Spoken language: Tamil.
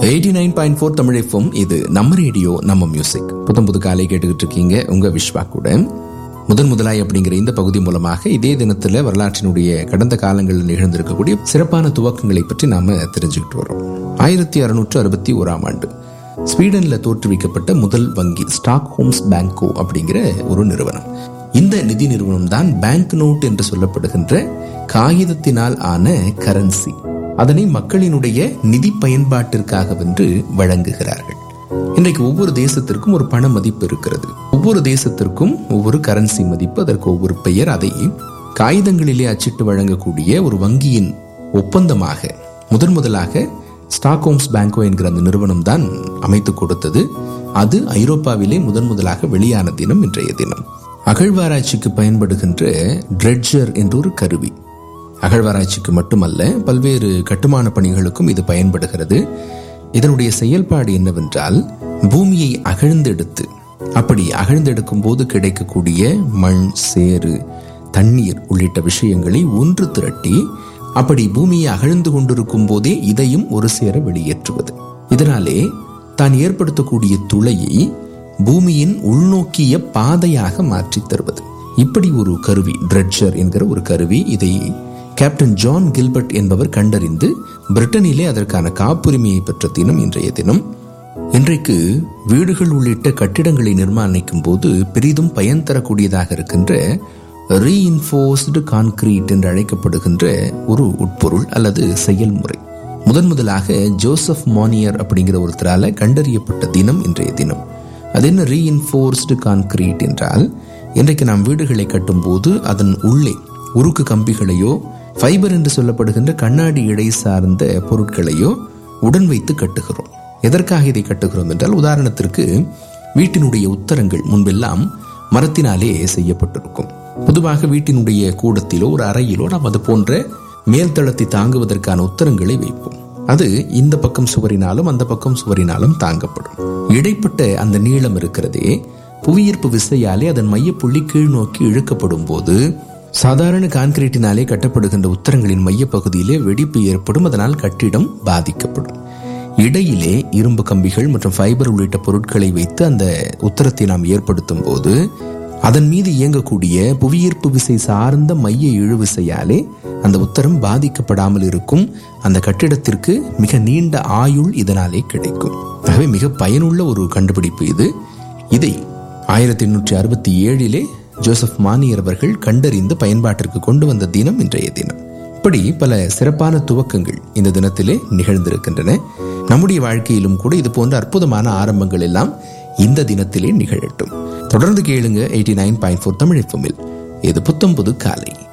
eighty nine point four Tamil FM இது நம்ம ரேடியோ நம்ம மியூசிக் புத்தம் புது காலை கேட்டுக்கிட்டு இருக்கீங்க உங்க விஸ்வா கூட முதன் முதலாய் அப்படிங்கிற இந்த பகுதி மூலமாக இதே தினத்துல வரலாற்றினுடைய கடந்த காலங்களில் நிகழ்ந்திருக்கக்கூடிய சிறப்பான துவக்கங்களை பற்றி நாம தெரிஞ்சுக்கிட்டு வரோம் ஆயிரத்தி அறுநூற்று அறுபத்தி ஓராம் ஆண்டு ஸ்வீடன்ல தோற்றுவிக்கப்பட்ட முதல் வங்கி ஸ்டாக் ஹோம்ஸ் பேங்கோ அப்படிங்கிற ஒரு நிறுவனம் இந்த நிதி நிறுவனம் தான் பேங்க் நோட் என்று சொல்லப்படுகின்ற காகிதத்தினால் ஆன கரன்சி அதனை மக்களினுடைய நிதி பயன்பாட்டிற்காக வென்று வழங்குகிறார்கள் இன்றைக்கு ஒவ்வொரு தேசத்திற்கும் ஒரு பண மதிப்பு இருக்கிறது ஒவ்வொரு தேசத்திற்கும் ஒவ்வொரு கரன்சி மதிப்பு அதற்கு ஒவ்வொரு பெயர் அதை காகிதங்களிலே அச்சிட்டு வழங்கக்கூடிய ஒரு வங்கியின் ஒப்பந்தமாக முதன் முதலாக ஸ்டாக்ஹோம்ஸ் பேங்கோ என்கிற அந்த நிறுவனம் தான் அமைத்து கொடுத்தது அது ஐரோப்பாவிலே முதன் முதலாக வெளியான தினம் இன்றைய தினம் அகழ்வாராய்ச்சிக்கு பயன்படுகின்ற ட்ரெட்ஜர் என்ற ஒரு கருவி அகழ்வாராய்ச்சிக்கு மட்டுமல்ல பல்வேறு கட்டுமான பணிகளுக்கும் இது பயன்படுகிறது இதனுடைய செயல்பாடு என்னவென்றால் பூமியை அகழ்ந்தெடுத்து அப்படி அகழ்ந்தெடுக்கும் போது கிடைக்கக்கூடிய மண் சேறு தண்ணீர் உள்ளிட்ட விஷயங்களை ஒன்று திரட்டி அப்படி பூமியை அகழ்ந்து கொண்டிருக்கும் போதே இதையும் ஒரு சேர வெளியேற்றுவது இதனாலே தான் ஏற்படுத்தக்கூடிய துளையை பூமியின் உள்நோக்கிய பாதையாக மாற்றித் தருவது இப்படி ஒரு கருவி ட்ரெட்ஜர் என்கிற ஒரு கருவி இதை கேப்டன் ஜான் கில்பர்ட் என்பவர் கண்டறிந்து பிரிட்டனிலே அதற்கான காப்புரிமையை பெற்ற தினம் இன்றைய தினம் இன்றைக்கு வீடுகள் உள்ளிட்ட கட்டிடங்களை நிர்மாணிக்கும் போது பெரிதும் பயன் தரக்கூடியதாக இருக்கின்ற ரீஇன்ஃபோர்ஸ்டு கான்கிரீட் என்று அழைக்கப்படுகின்ற ஒரு உட்பொருள் அல்லது செயல்முறை முதன் முதலாக ஜோசப் மானியர் அப்படிங்கிற ஒருத்தரால கண்டறியப்பட்ட தினம் இன்றைய தினம் அது என்ன ரீஇன்ஃபோர்ஸ்டு கான்கிரீட் என்றால் இன்றைக்கு நாம் வீடுகளை கட்டும்போது அதன் உள்ளே உருக்கு கம்பிகளையோ ஃபைபர் என்று சொல்லப்படுகின்ற கண்ணாடி இழை சார்ந்த பொருட்களையோ உடன் வைத்து கட்டுகிறோம் எதற்காக இதை கட்டுகிறோம் என்றால் உதாரணத்திற்கு வீட்டினுடைய உத்தரங்கள் முன்பெல்லாம் மரத்தினாலே செய்யப்பட்டிருக்கும் பொதுவாக வீட்டினுடைய கூடத்திலோ ஒரு அறையிலோ நாம் அது போன்ற மேல்தளத்தை தாங்குவதற்கான உத்தரங்களை வைப்போம் அது இந்த பக்கம் சுவரினாலும் அந்த பக்கம் சுவரினாலும் தாங்கப்படும் இடைப்பட்ட அந்த நீளம் இருக்கிறதே புவியீர்ப்பு விசையாலே அதன் மையப்புள்ளி கீழ் நோக்கி இழுக்கப்படும் போது சாதாரண கான்கிரீட்டினாலே கட்டப்படுகின்ற உத்தரங்களின் மையப்பகுதியிலே வெடிப்பு ஏற்படும் அதனால் கட்டிடம் பாதிக்கப்படும் இடையிலே இரும்பு கம்பிகள் மற்றும் ஃபைபர் உள்ளிட்ட பொருட்களை வைத்து அந்த உத்தரத்தை நாம் ஏற்படுத்தும் போது அதன் மீது இயங்கக்கூடிய புவியீர்ப்பு விசை சார்ந்த மைய இழுவிசையாலே அந்த உத்தரம் பாதிக்கப்படாமல் இருக்கும் அந்த கட்டிடத்திற்கு மிக நீண்ட ஆயுள் இதனாலே கிடைக்கும் ஆகவே மிக பயனுள்ள ஒரு கண்டுபிடிப்பு இது இதை ஆயிரத்தி எண்ணூற்றி அறுபத்தி ஏழிலே ஜோசப் மானியர் அவர்கள் கண்டறிந்து பயன்பாட்டிற்கு கொண்டு வந்த தினம் இன்றைய தினம் இப்படி பல சிறப்பான துவக்கங்கள் இந்த தினத்திலே நிகழ்ந்திருக்கின்றன நம்முடைய வாழ்க்கையிலும் கூட இது போன்ற அற்புதமான ஆரம்பங்கள் எல்லாம் இந்த தினத்திலே நிகழட்டும் தொடர்ந்து கேளுங்க eighty nine point four Tamil எஃப்எம்மில் இது புத்தம் புது காலை